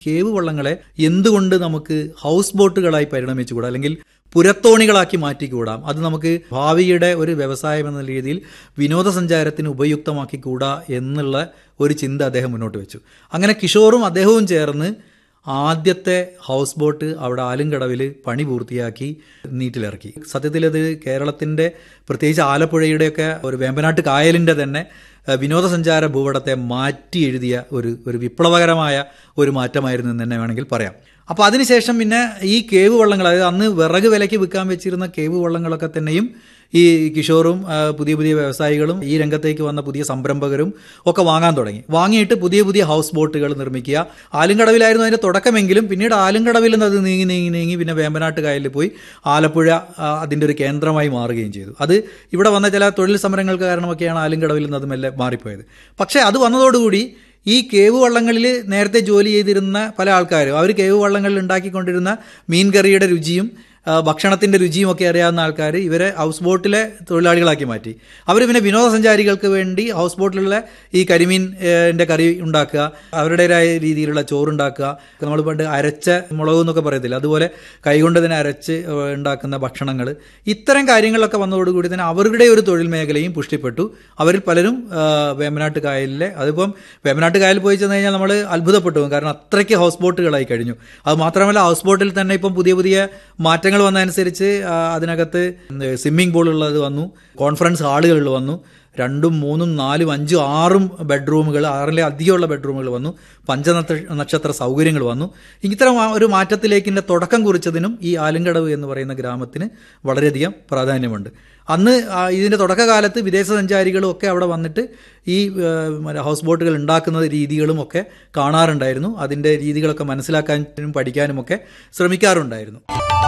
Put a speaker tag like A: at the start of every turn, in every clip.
A: cave വള്ളങ്ങളെ എന്തുകൊണ്ട് നമുക്ക് house ബോട്ടുകളായി പരിണമിച്ചുകൂടാ അല്ലെങ്കിൽ പുരത്തോണികളാക്കി മാറ്റിക്കൂടാം അത് നമുക്ക് ഭാവിയുടെ ഒരു വ്യവസായം എന്ന രീതിയിൽ വിനോദസഞ്ചാരത്തിന് ഉപയുക്തമാക്കിക്കൂടാ എന്നുള്ള ഒരു ചിന്ത അദ്ദേഹം മുന്നോട്ട് വെച്ചു അങ്ങനെ കിഷോറും അദ്ദേഹവും ചേർന്ന് ആദ്യത്തെ ഹൗസ് ബോട്ട് അവിടെ ആലുംകടവിൽ പണി പൂർത്തിയാക്കി നീറ്റിലിറക്കി സത്യത്തിൽ അത് കേരളത്തിൻ്റെ പ്രത്യേകിച്ച് ആലപ്പുഴയുടെയൊക്കെ ഒരു വേമ്പനാട്ട് കായലിൻ്റെ തന്നെ ഏഹ്, വിനോദസഞ്ചാര ഭൂപടത്തെ മാറ്റി എഴുതിയ ഒരു ഒരു വിപ്ലവകരമായ ഒരു മാറ്റമായിരുന്നു എന്ന് തന്നെ വേണമെങ്കിൽ പറയാം അപ്പോൾ അതിനുശേഷം പിന്നെ ഈ കേവ് വള്ളങ്ങൾ അതായത് അന്ന് വിറക് വിലയ്ക്ക് വിൽക്കാൻ വെച്ചിരുന്ന കേവ് വള്ളങ്ങളൊക്കെ തന്നെയും ഈ കിഷോറും ആ, പുതിയ പുതിയ വ്യവസായികളും ഈ രംഗത്തേക്ക് വന്ന പുതിയ സംരംഭകരും ഒക്കെ വാങ്ങാൻ തുടങ്ങി വാങ്ങിയിട്ട് പുതിയ പുതിയ ഹൗസ് ബോട്ടുകൾ നിർമ്മിക്കുക ആലുംകടവിലായിരുന്നു അതിന്റെ തുടക്കമെങ്കിലും പിന്നീട് ആലുംകടവിൽ നിന്ന് അത് നീങ്ങി നീങ്ങി നീങ്ങി പിന്നെ വേമ്പനാട്ട് കായലിൽ പോയി ആലപ്പുഴ ആ, അതിന്റെ ഒരു കേന്ദ്രമായി മാറുകയും ചെയ്തു അത് ഇവിടെ വന്ന ചില തൊഴിൽ സമരങ്ങൾക്ക് കാരണമൊക്കെയാണ് ആലുംകടവിൽ നിന്ന് അത് മെല്ലെ മാറിപ്പോയത് പക്ഷേ അത് വന്നതോടുകൂടി ഈ കേവ് വള്ളങ്ങളിൽ നേരത്തെ ജോലി ചെയ്തിരുന്ന പല ആൾക്കാരും അവർ കേവ് വള്ളങ്ങളിൽ ഉണ്ടാക്കിക്കൊണ്ടിരുന്ന മീൻകറിയുടെ രുചിയും ആ, ഭക്ഷണത്തിന്റെ രുചിയും ഒക്കെ അറിയാവുന്ന ആൾക്കാർ ഇവരെ ഹൗസ് ബോട്ടിലെ തൊഴിലാളികളാക്കി മാറ്റി അവർ പിന്നെ വിനോദസഞ്ചാരികൾക്ക് വേണ്ടി ഹൗസ് ബോട്ടിലുള്ള ഈ കരിമീൻ ഏഹ്, ന്റെ കറി ഉണ്ടാക്കുക അവരുടേതായ രീതിയിലുള്ള ചോറുണ്ടാക്കുക നമ്മൾ പണ്ട് അരച്ച മുളക് എന്നൊക്കെ പറയത്തില്ല അതുപോലെ കൈകൊണ്ട് തന്നെ അരച്ച് ഏഹ്, ഉണ്ടാക്കുന്ന ഭക്ഷണങ്ങൾ ഇത്തരം കാര്യങ്ങളൊക്കെ വന്നതോടുകൂടി തന്നെ അവരുടെ ഒരു തൊഴിൽ മേഖലയും പുഷ്ടിപ്പെട്ടു അവരിൽ പലരും ആ, വേമ്പനാട്ട് കായലിലെ അതിപ്പം വേമ്പനാട്ട് കായലിൽ പോയി ചെന്ന് കഴിഞ്ഞാൽ നമ്മൾ അത്ഭുതപ്പെട്ടു പോകും കാരണം അത്രയ്ക്ക് ഹൗസ് ബോട്ടുകളായി കഴിഞ്ഞു അത് മാത്രമല്ല ഹൗസ് ബോട്ടിൽ തന്നെ ഇപ്പം പുതിയ പുതിയ മാറ്റങ്ങൾ വന്നതനുസരിച്ച് ആ, അതിനകത്ത് സ്വിമ്മിംഗ് പൂൾ ഉള്ളത് വന്നു കോൺഫറൻസ് ഹാളുകൾ വന്നു രണ്ടും മൂന്നും നാലും അഞ്ചും ആറും ബെഡ്റൂമുകൾ ആറിലെ അധികമുള്ള ബെഡ്റൂമുകൾ വന്നു പഞ്ചനക്ഷ നക്ഷത്ര സൗകര്യങ്ങൾ വന്നു ഇത്തരം ആ ഒരു മാറ്റത്തിലേക്കിൻ്റെ തുടക്കം കുറിച്ചതിനും ഈ ആലുംകടവ് എന്ന് പറയുന്ന ഗ്രാമത്തിന് വളരെയധികം പ്രാധാന്യമുണ്ട് അന്ന് ആ ഇതിൻ്റെ തുടക്കകാലത്ത് വിദേശ സഞ്ചാരികളും ഒക്കെ അവിടെ വന്നിട്ട് ഈ ആ, മറ്റേ ഹൗസ് ബോട്ടുകൾ ഉണ്ടാക്കുന്ന രീതികളും ഒക്കെ കാണാറുണ്ടായിരുന്നു അതിൻ്റെ രീതികളൊക്കെ മനസ്സിലാക്കാനും പഠിക്കാനും ഒക്കെ ശ്രമിക്കാറുണ്ടായിരുന്നു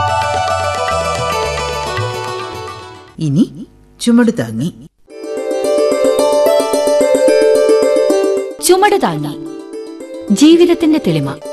B: ഇനി ചുമട് താങ്ങി
C: ചുമട് താങ്ങി ജീവിതത്തിന്റെ തെളിമ